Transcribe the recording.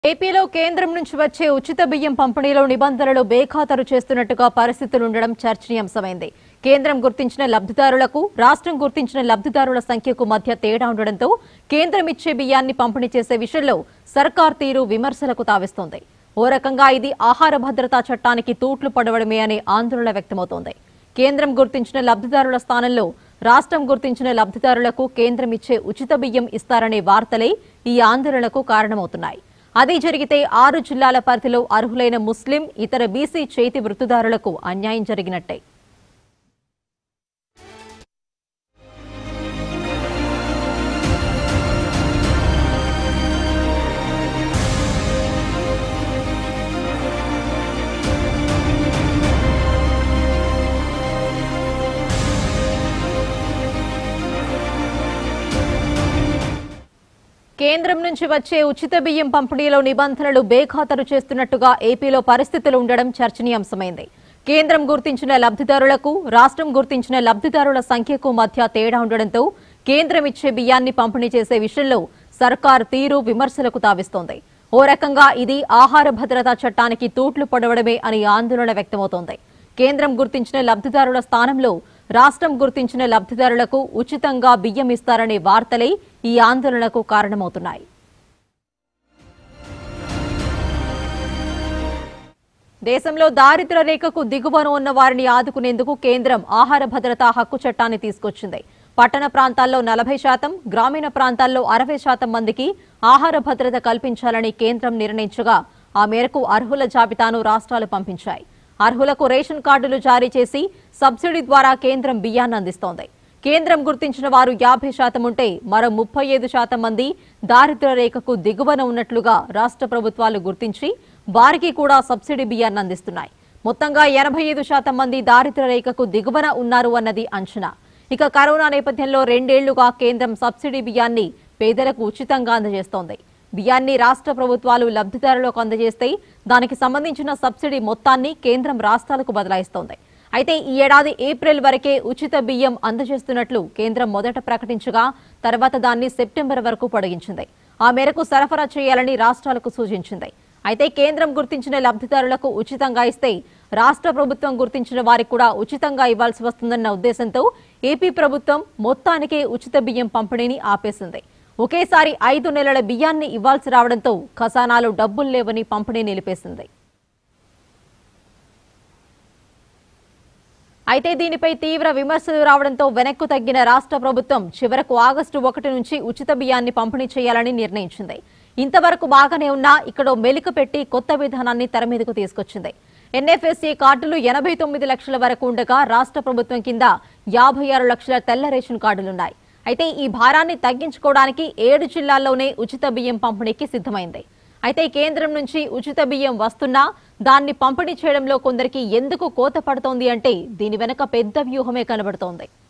ఏపీలో కేంద్రం నుంచి వచ్చే ఉచిత బియ్యం పంపిణీలో నిబంధనలు బేఖాతరు చేస్తున్నట్టుగా పరిస్థితులు ఉండడం చర్చనీయాంశమైంది కేంద్రం గుర్తించిన లబ్ధిదారులకు రాష్ట్రం గుర్తించిన లబ్ధిదారుల సంఖ్యకు మధ్య తేడా ఉండడంతో కేంద్రం ఇచ్చే బియ్యాన్ని పంపిణీ చేసే విషయంలో సర్కార్ తీరు విమర్శలకు తావిస్తోంది ఓ రకంగా ఇది ఆహార భద్రతా చట్టానికి తూట్లు పడవడమే అనే ఆందోళన వ్యక్తమవుతోంది కేంద్రం గుర్తించిన లబ్ధిదారుల స్థానంలో రాష్ట్రం గుర్తించిన లబ్ధిదారులకు కేంద్రం ఇచ్చే ఉచిత బియ్యం ఇస్తారనే వార్తలే ఈ ఆందోళనకు కారణమవుతున్నాయి అదే జరిగితే ఆరు జిల్లాల పరిధిలో అర్హులైన ముస్లిం ఇతర బీసీ చేతి వృత్తిదారులకు అన్యాయం జరిగినట్టే కేంద్రం నుంచి వచ్చే ఉచిత బియ్యం పంపిణీలో నిబంధనలు బేఖాతరు చేస్తున్నట్టుగా ఏపీలో పరిస్థితులు ఉండడం చర్చనీయాంశమైంది కేంద్రం గుర్తించిన లబ్ధిదారులకు రాష్ట్రం గుర్తించిన లబ్ధిదారుల సంఖ్యకు మధ్య తేడా ఉండడంతో కేంద్రం ఇచ్చే బియ్యాన్ని పంపిణీ చేసే విషయంలో సర్కార్ తీరు విమర్శలకు తావిస్తోంది ఓ రకంగా ఇది ఆహార భద్రతా చట్టానికి తూట్లు పడవడమే అని ఆందోళన వ్యక్తమవుతోంది కేంద్రం గుర్తించిన లబ్ధిదారుల స్థానంలో రాష్ట్రం గుర్తించిన లబ్ధిదారులకు ఉచితంగా బియ్యం ఇస్తారనే వార్తలే ఈ ఆందోళనకు కారణమవుతున్నాయి దేశంలో దారిద్ర రేఖకు దిగువన ఉన్న వారిని ఆదుకునేందుకు కేంద్రం ఆహార భద్రతా హక్కు చట్టాన్ని తీసుకొచ్చింది పట్టణ ప్రాంతాల్లో నలభై శాతం గ్రామీణ ప్రాంతాల్లో అరవై శాతం మందికి ఆహార భద్రత కల్పించాలని కేంద్రం నిర్ణయించగా ఆ మేరకు అర్హుల జాబితాను రాష్ట్రాలు పంపించాయి అర్హులకు రేషన్ కార్డులు జారీ చేసి సబ్సిడీ ద్వారా కేంద్రం బియ్యాన్ని అందిస్తోంది కేంద్రం గుర్తించిన వారు యాభై శాతం ఉంటే మరో ముప్పై ఐదు శాతం మంది దారిద్ర్య రేఖకు దిగువన ఉన్నట్లుగా రాష్ట్ర ప్రభుత్వాలు గుర్తించి వారికి కూడా సబ్సిడీ బియ్యాన్ని అందిస్తున్నాయి మొత్తంగా ఎనభై ఐదు శాతం మంది దారిద్ర్య రేఖకు దిగువన ఉన్నారు అన్నది అంచనా ఇక కరోనా నేపథ్యంలో రెండేళ్లుగా కేంద్రం సబ్సిడీ బియ్యాన్ని పేదలకు ఉచితంగా అందజేస్తోంది బియ్యాన్ని రాష్ట్ర ప్రభుత్వాలు లబ్ధిదారులకు అందజేస్తే దానికి సంబంధించిన సబ్సిడీ మొత్తాన్ని కేంద్రం రాష్ట్రాలకు బదలాయిస్తోంది అయితే ఈ ఏడాది ఏప్రిల్ వరకే ఉచిత బియ్యం అందజేస్తున్నట్లు కేంద్రం మొదట ప్రకటించగా తర్వాత దాన్ని సెప్టెంబర్ వరకు పొడిగించింది ఆ మేరకు సరఫరా చేయాలని రాష్ట్రాలకు సూచించింది అయితే కేంద్రం గుర్తించిన లబ్ధిదారులకు ఉచితంగా ఇస్తే రాష్ట్ర ప్రభుత్వం గుర్తించిన వారికి కూడా ఉచితంగా ఇవ్వాల్సి వస్తుందన్న ఉద్దేశంతో ఏపీ ప్రభుత్వం మొత్తానికే ఉచిత బియ్యం పంపిణీని ఆపేసింది ఒకేసారి ఐదు నెలల బియ్యాన్ని ఇవ్వాల్సి రావడంతో ఖజానాలో డబ్బులు లేవని పంపిణీ నిలిపేసింది అయితే దీనిపై తీవ్ర విమర్శలు రావడంతో వెనక్కు తగ్గిన రాష్ట్ర ప్రభుత్వం చివరకు ఆగస్టు ఒకటి నుంచి ఉచిత బియ్యాన్ని పంపిణీ చేయాలని నిర్ణయించింది ఇంతవరకు బాగానే ఉన్నా ఇక్కడ మెలిక పెట్టి కొత్త విధానాన్ని తెర మీదకు తీసుకొచ్చింది ఎన్ఎఫ్ఎస్సీ కార్డులు ఎనభై తొమ్మిది లక్షల వరకు ఉండగా రాష్ట్ర ప్రభుత్వం కింద యాభై ఆరు లక్షల తెల్ల రేషన్ కార్డులున్నాయి అయితే ఈ భారాన్ని తగ్గించుకోవడానికి ఏడు జిల్లాల్లోనే ఉచిత బియ్యం పంపిణీకి సిద్ధమైంది అయితే కేంద్రం నుంచి ఉచిత బియ్యం వస్తున్నా దాన్ని పంపిణీ చేయడంలో కొందరికి ఎందుకు కోత పడుతోంది అంటే దీని వెనక పెద్ద వ్యూహమే కనబడుతోంది